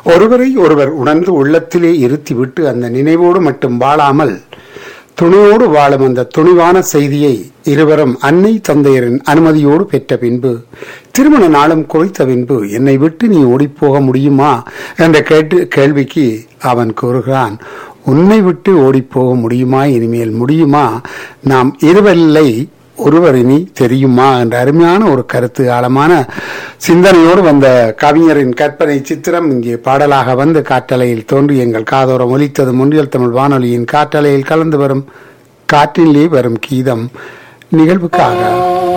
ஒருவரை ஒருவர் உணர்ந்து உள்ளத்திலே இருத்திவிட்டு அந்த நினைவோடு மட்டும் வாழாமல் துணியோடு வாழும் அந்த துணிவான செய்தியை இருவரும் அன்னை தந்தையரின் அனுமதியோடு பெற்ற பின்பு திருமண நாளும் குறித்த பின்பு என்னை விட்டு நீ ஓடிப்போக முடியுமா என்ற கேட்டு கேள்விக்கு அவன் கூறுகிறான் உன்னை விட்டு ஓடிப்போக முடியுமா இனிமேல் முடியுமா நாம் இருவரில்லை ஒருவரினி தெரியுமா என்ற அருமையான ஒரு கருத்து ஆழமான சிந்தனையோடு வந்த கவிஞரின் கற்பனை சித்திரம் இங்கே பாடலாக வந்து காற்றலையில் தோன்றி எங்கள் காதோரம் ஒலித்தது முன்றியல் தமிழ் வானொலியின் காற்றலையில் கலந்து வரும் காற்றிலே வரும் கீதம் நிகழ்வுக்காக